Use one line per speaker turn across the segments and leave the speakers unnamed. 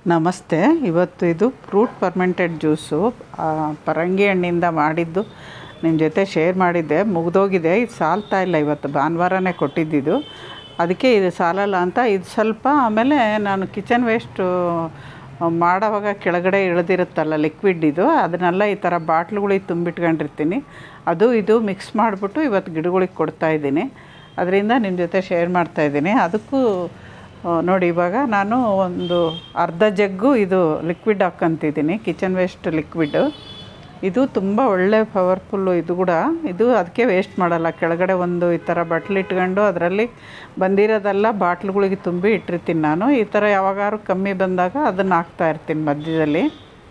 ನಮಸ್ತೆ ಇವತ್ತು ಇದು ಫ್ರೂಟ್ ಫರ್ಮೆಂಟೆಡ್ ಜ್ಯೂಸು ಆ, ಪರಂಗಿ ಹಣ್ಣಿಂದ ಮಾಡಿದ್ದು ನಿಮ್ಮ ಜೊತೆ ಶೇರ್ ಮಾಡಿದ್ದೆ ಮುಗ್ದೋಗಿದೆ ಇದು ಸಾಲ್ತಾ ಇಲ್ಲ ಇವತ್ತು ಭಾನುವಾರನೇ ಕೊಟ್ಟಿದ್ದಿದ್ದು ಅದಕ್ಕೆ ಇದು ಸಾಲಲ್ಲ ಅಂತ ಇದು ಸ್ವಲ್ಪ ಆಮೇಲೆ ನಾನು ಕಿಚನ್ ವೇಸ್ಟು ಮಾಡೋವಾಗ ಕೆಳಗಡೆ ಇಳಿದಿರುತ್ತಲ್ಲ ಲಿಕ್ವಿಡ್ ಇದು ಅದನ್ನೆಲ್ಲ ಈ ಥರ ಬಾಟ್ಲುಗಳಿಗೆ ತುಂಬಿಟ್ಕೊಂಡಿರ್ತೀನಿ ಅದು ಇದು ಮಿಕ್ಸ್ ಮಾಡಿಬಿಟ್ಟು ಇವತ್ತು ಗಿಡಗಳಿಗೆ ಕೊಡ್ತಾಯಿದ್ದೀನಿ ಅದರಿಂದ ನಿಮ್ಮ ಜೊತೆ ಶೇರ್ ಮಾಡ್ತಾಯಿದ್ದೀನಿ ಅದಕ್ಕೂ ಆ, ನೋಡಿ ಇವಾಗ ನಾನು ಒಂದು ಅರ್ಧ ಜಗ್ಗು ಇದು ಲಿಕ್ವಿಡ್ ಹಾಕ್ಕಂತಿದ್ದೀನಿ ಕಿಚನ್ ವೇಸ್ಟ್ ಲಿಕ್ವಿಡ್ ಇದು ತುಂಬ ಒಳ್ಳೆ ಪವರ್ಫುಲ್ಲು ಇದು ಕೂಡ ಇದು ಅದಕ್ಕೆ ವೇಸ್ಟ್ ಮಾಡಲ್ಲ ಕೆಳಗಡೆ ಒಂದು ಈ ಥರ ಬಟ್ಲು ಇಟ್ಕೊಂಡು ಅದರಲ್ಲಿ ಬಂದಿರೋದೆಲ್ಲ ಬಾಟ್ಲುಗಳಿಗೆ ತುಂಬಿ ಇಟ್ಟಿರ್ತೀನಿ ನಾನು ಈ ಥರ ಯಾವಾಗಾದ್ರು ಕಮ್ಮಿ ಬಂದಾಗ ಅದನ್ನು ಹಾಕ್ತಾ ಇರ್ತೀನಿ ಮಧ್ಯದಲ್ಲಿ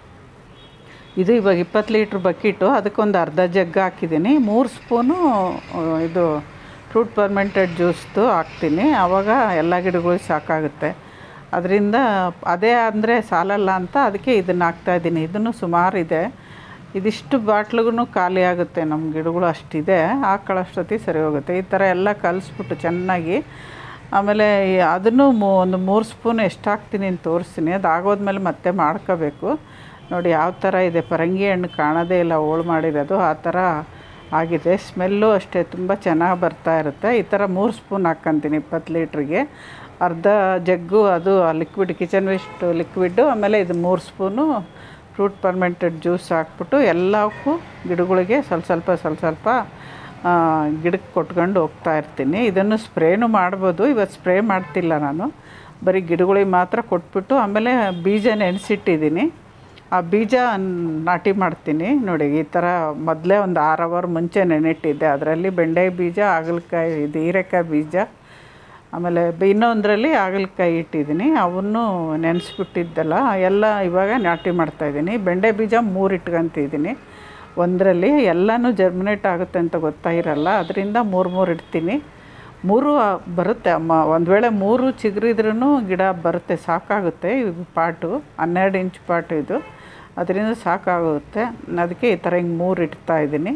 ಇದು ಇವಾಗ ಇಪ್ಪತ್ತು ಲೀಟ್ರ್ ಬಕೆಟು ಅದಕ್ಕೊಂದು ಅರ್ಧ ಜಗ್ ಹಾಕಿದ್ದೀನಿ ಮೂರು ಸ್ಪೂನು ಆ, ಇದು ಫ್ರೂಟ್ ಫರ್ಮೆಂಟೆಡ್ ಜ್ಯೂಸ್ದು ಹಾಕ್ತೀನಿ ಆವಾಗ ಎಲ್ಲ ಗಿಡಗಳಿಗೆ ಸಾಕಾಗುತ್ತೆ ಅದರಿಂದ ಅದೇ ಅಂದರೆ ಸಾಲಲ್ಲ ಅಂತ ಅದಕ್ಕೆ ಇದನ್ನು ಹಾಕ್ತಾಯಿದ್ದೀನಿ ಇದನ್ನು ಸುಮಾರು ಇದೆ ಇದಿಷ್ಟು ಬಾಟ್ಲಿಗೂ ಖಾಲಿ ಆಗುತ್ತೆ ನಮ್ಮ ಗಿಡಗಳು ಅಷ್ಟಿದೆ ಹಾಕೊಳ್ಳೋಷ್ಟೊತ್ತಿಗೆ ಸರಿ ಹೋಗುತ್ತೆ ಈ ಥರ ಎಲ್ಲ ಕಲಿಸ್ಬಿಟ್ಟು ಚೆನ್ನಾಗಿ ಆಮೇಲೆ ಈ ಅದನ್ನು ಮೂ ಒಂದು ಮೂರು ಸ್ಪೂನ್ ಎಷ್ಟು ಹಾಕ್ತೀನಿ ಅಂತ ತೋರಿಸ್ತೀನಿ ಅದು ಆಗೋದ್ಮೇಲೆ ಮತ್ತೆ ಮಾಡ್ಕೋಬೇಕು ನೋಡಿ ಯಾವ ಥರ ಇದೆ ಪರಂಗಿ ಹಣ್ಣು ಕಾಣೋದೇ ಇಲ್ಲ ಹೋಳು ಮಾಡಿರೋದು ಆ ಥರ ಆಗಿದೆ ಸ್ಮೆಲ್ಲು ಅಷ್ಟೇ ತುಂಬ ಚೆನ್ನಾಗಿ ಬರ್ತಾ ಇರುತ್ತೆ ಈ ಥರ ಮೂರು ಸ್ಪೂನ್ ಹಾಕ್ಕೊಂತೀನಿ ಇಪ್ಪತ್ತು ಲೀಟ್ರಿಗೆ ಅರ್ಧ ಜಗ್ಗು ಅದು ಲಿಕ್ವಿಡ್ ಕಿಚನ್ ವೇಸ್ಟ್ ಲಿಕ್ವಿಡ್ಡು ಆಮೇಲೆ ಇದು ಮೂರು ಸ್ಪೂನು ಫ್ರೂಟ್ ಪರ್ಮೆಂಟೆಡ್ ಜ್ಯೂಸ್ ಹಾಕ್ಬಿಟ್ಟು ಎಲ್ಲಕ್ಕೂ ಗಿಡಗಳಿಗೆ ಸ್ವಲ್ಪ ಸ್ವಲ್ಪ ಸ್ವಲ್ಪ ಸ್ವಲ್ಪ ಆ, ಗಿಡಕ್ಕೆ ಕೊಟ್ಕೊಂಡು ಹೋಗ್ತಾ ಇರ್ತೀನಿ ಇದನ್ನು ಸ್ಪ್ರೇನೂ ಮಾಡ್ಬೋದು ಇವತ್ತು ಸ್ಪ್ರೇ ಮಾಡ್ತಿಲ್ಲ ನಾನು ಬರೀ ಗಿಡಗಳಿಗೆ ಮಾತ್ರ ಕೊಟ್ಬಿಟ್ಟು ಆಮೇಲೆ ಬೀಜ ನೆನೆಸಿಟ್ಟಿದ್ದೀನಿ ಆ ಬೀಜ ನಾಟಿ ಮಾಡ್ತೀನಿ ನೋಡಿ ಈ ಥರ ಮೊದಲೇ ಒಂದು ಆರು ಅವರ್ ಮುಂಚೆ ನೆನೆಟ್ಟಿದ್ದೆ ಅದರಲ್ಲಿ ಬೆಂಡೆ ಬೀಜ ಹಾಗಲಕಾಯಿ ಇದು ಹೀರೆಕಾಯಿ ಬೀಜ ಆಮೇಲೆ ಬ- ಇನ್ನೊಂದರಲ್ಲಿ ಹಾಗಲಕಾಯಿ ಇಟ್ಟಿದ್ದೀನಿ ಅವನ್ನು ನೆನೆಸ್ಬಿಟ್ಟಿದ್ದಲ್ಲ ಎಲ್ಲ ಇವಾಗ ನಾಟಿ ಮಾಡ್ತಾಯಿದ್ದೀನಿ ಬೆಂಡೆ ಬೀಜ ಮೂರು ಇಟ್ಕೊಂತಿದ್ದೀನಿ ಒಂದರಲ್ಲಿ ಎಲ್ಲನೂ ಜರ್ಮಿನೇಟ್ ಆಗುತ್ತೆ ಅಂತ ಗೊತ್ತಾಗಿರಲ್ಲ ಅದರಿಂದ ಮೂರು ಮೂರು ಇಡ್ತೀನಿ ಮೂರು ಆ, ಬರುತ್ತೆ ಅಮ್ಮ ಒಂದು ವೇಳೆ ಮೂರು ಚಿಗುರಿದ್ರೂ ಗಿಡ ಬರುತ್ತೆ ಸಾಕಾಗುತ್ತೆ ಇದು ಪಾಟು ಹನ್ನೆರಡು ಇಂಚ್ ಪಾಟು ಇದು ಅದರಿಂದ ಸಾಕಾಗುತ್ತೆ ಅದಕ್ಕೆ ಈ ಥರ ಹಿಂಗೆ ಮೂರು ಇಡ್ತಾ ಇದ್ದೀನಿ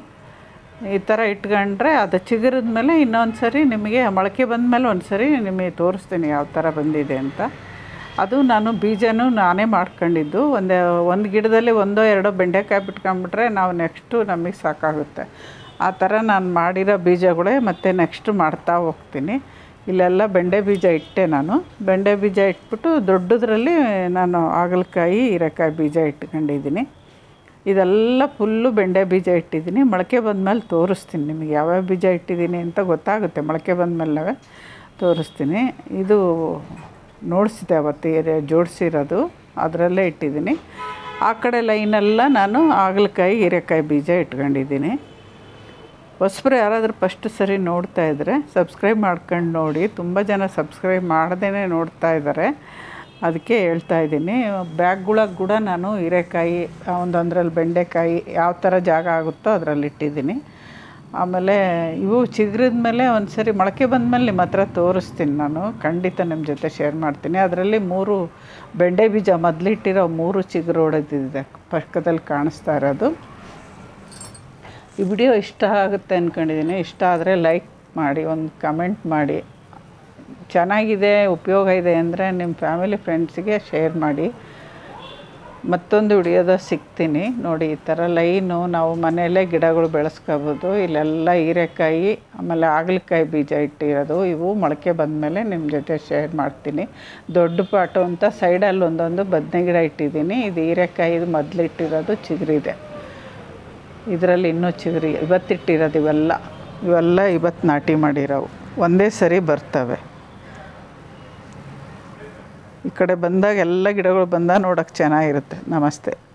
ಈ ಥರ ಇಟ್ಕೊಂಡ್ರೆ ಅದು ಚಿಗುರಿದ ಮೇಲೆ ಇನ್ನೊಂದು ಸರಿ ನಿಮಗೆ ಮೊಳಕೆ ಬಂದಮೇಲೆ ಒಂದು ಸರಿ ನಿಮಗೆ ತೋರಿಸ್ತೀನಿ ಯಾವ ಥರ ಬಂದಿದೆ ಅಂತ ಅದು ನಾನು ಬೀಜನೂ ನಾನೇ ಮಾಡ್ಕೊಂಡಿದ್ದು ಒಂದು ಒಂದು ಗಿಡದಲ್ಲಿ ಒಂದೋ ಎರಡೋ ಬೆಂಡೆಕಾಯಿ ಬಿಟ್ಕೊಂಡ್ಬಿಟ್ರೆ ನಾವು ನೆಕ್ಸ್ಟು ನಮಗೆ ಸಾಕಾಗುತ್ತೆ ಆ ಥರ ನಾನು ಮಾಡಿರೋ ಬೀಜಗಳೇ ಮತ್ತೆ ನೆಕ್ಸ್ಟು ಮಾಡ್ತಾ ಹೋಗ್ತೀನಿ ಇಲ್ಲೆಲ್ಲ ಬೆಂಡೆ ಬೀಜ ಇಟ್ಟೆ ನಾನು ಬೆಂಡೆ ಬೀಜ ಇಟ್ಬಿಟ್ಟು ದೊಡ್ಡದ್ರಲ್ಲಿ ನಾನು ಹಾಗಲಕಾಯಿ ಹೀರೆಕಾಯಿ ಬೀಜ ಇಟ್ಕೊಂಡಿದ್ದೀನಿ ಇದೆಲ್ಲ ಫುಲ್ಲು ಬೆಂಡೆ ಬೀಜ ಇಟ್ಟಿದ್ದೀನಿ ಮೊಳಕೆ ಬಂದಮೇಲೆ ತೋರಿಸ್ತೀನಿ ನಿಮಗೆ ಯಾವ್ಯಾವ ಬೀಜ ಇಟ್ಟಿದ್ದೀನಿ ಅಂತ ಗೊತ್ತಾಗುತ್ತೆ ಮೊಳಕೆ ಬಂದಮೇಲೆ ತೋರಿಸ್ತೀನಿ ಇದು ನೋಡಿಸಿದೆ ಅವತ್ತು ಏರೆ- ಜೋಡಿಸಿರೋದು ಅದರಲ್ಲೇ ಇಟ್ಟಿದ್ದೀನಿ ಆ ಕಡೆ ಲೈನೆಲ್ಲ ನಾನು ಹಾಗಲಕಾಯಿ ಹೀರೆಕಾಯಿ ಬೀಜ ಇಟ್ಕೊಂಡಿದ್ದೀನಿ ಹೊಸಬ್ರು ಯಾರಾದರೂ ಫಸ್ಟ್ ಸರಿ ನೋಡ್ತಾ ಇದ್ದರೆ ಸಬ್ಸ್ಕ್ರೈಬ್ ಮಾಡ್ಕೊಂಡು ನೋಡಿ ತುಂಬ ಜನ ಸಬ್ಸ್ಕ್ರೈಬ್ ಮಾಡ್ದೇ ನೋಡ್ತಾ ಇದ್ದಾರೆ ಅದಕ್ಕೆ ಹೇಳ್ತಾ ಇದ್ದೀನಿ ಬ್ಯಾಗ್ಗಳಿಗೆ ಕೂಡ ನಾನು ಹೀರೆಕಾಯಿ ಒಂದೊಂದರಲ್ಲಿ ಬೆಂಡೆಕಾಯಿ ಯಾವ ಥರ ಜಾಗ ಆಗುತ್ತೋ ಅದರಲ್ಲಿ ಇಟ್ಟಿದ್ದೀನಿ ಆಮೇಲೆ ಇವು ಚಿಗುರಿದ ಮೇಲೆ ಒಂದು ಸರಿ ಮೊಳಕೆ ಬಂದಮೇಲೆ ನಿಮ್ಮ ಹತ್ರ ತೋರಿಸ್ತೀನಿ ನಾನು ಖಂಡಿತ ನಿಮ್ಮ ಜೊತೆ ಶೇರ್ ಮಾಡ್ತೀನಿ ಅದರಲ್ಲಿ ಮೂರು ಬೆಂಡೆ ಬೀಜ ಮೊದಲಿಟ್ಟಿರೋ ಮೂರು ಚಿಗುರು ಹೊಡೆದಿದೆ ಪಕ್ಕದಲ್ಲಿ ಕಾಣಿಸ್ತಾ ಇರೋದು ಈ ವಿಡಿಯೋ ಇಷ್ಟ ಆಗುತ್ತೆ ಅಂದ್ಕೊಂಡಿದ್ದೀನಿ ಇಷ್ಟ ಆದರೆ ಲೈಕ್ ಮಾಡಿ ಒಂದು ಕಮೆಂಟ್ ಮಾಡಿ ಚೆನ್ನಾಗಿದೆ ಉಪಯೋಗ ಇದೆ ಅಂದರೆ ನಿಮ್ಮ ಫ್ಯಾಮಿಲಿ ಫ್ರೆಂಡ್ಸಿಗೆ ಶೇರ್ ಮಾಡಿ ಮತ್ತೊಂದು ವಿಡಿಯೋದ ಸಿಗ್ತೀನಿ ನೋಡಿ ಈ ಥರ ಲೈನು ನಾವು ಮನೆಯಲ್ಲೇ ಗಿಡಗಳು ಬೆಳೆಸ್ಕೋಬೋದು ಇಲ್ಲೆಲ್ಲ ಹೀರೆಕಾಯಿ ಆಮೇಲೆ ಹಾಗಲಕಾಯಿ ಬೀಜ ಇಟ್ಟಿರೋದು ಇವು ಮೊಳಕೆ ಬಂದಮೇಲೆ ನಿಮ್ಮ ಜೊತೆ ಶೇರ್ ಮಾಡ್ತೀನಿ ದೊಡ್ಡ ಪಾಟು ಅಂತ ಸೈಡಲ್ಲಿ ಒಂದೊಂದು ಬದನೆ ಗಿಡ ಇಟ್ಟಿದ್ದೀನಿ ಇದು ಹೀರೆಕಾಯಿ ಇದು ಮೊದಲು ಇಟ್ಟಿರೋದು ಚಿಗುರಿದೆ ಇದರಲ್ಲಿ ಇನ್ನೂ ಚಿಗುರಿ ಇವತ್ತಿಟ್ಟಿರೋದು ಇವೆಲ್ಲ ಇವೆಲ್ಲ ಇವತ್ತು ನಾಟಿ ಮಾಡಿರೋವು ಒಂದೇ ಸರಿ ಬರ್ತವೆ ಈ ಕಡೆ ಬಂದಾಗ ಎಲ್ಲ ಗಿಡಗಳು ಬಂದಾಗ ನೋಡೋಕ್ಕೆ ಚೆನ್ನಾಗಿರುತ್ತೆ ನಮಸ್ತೆ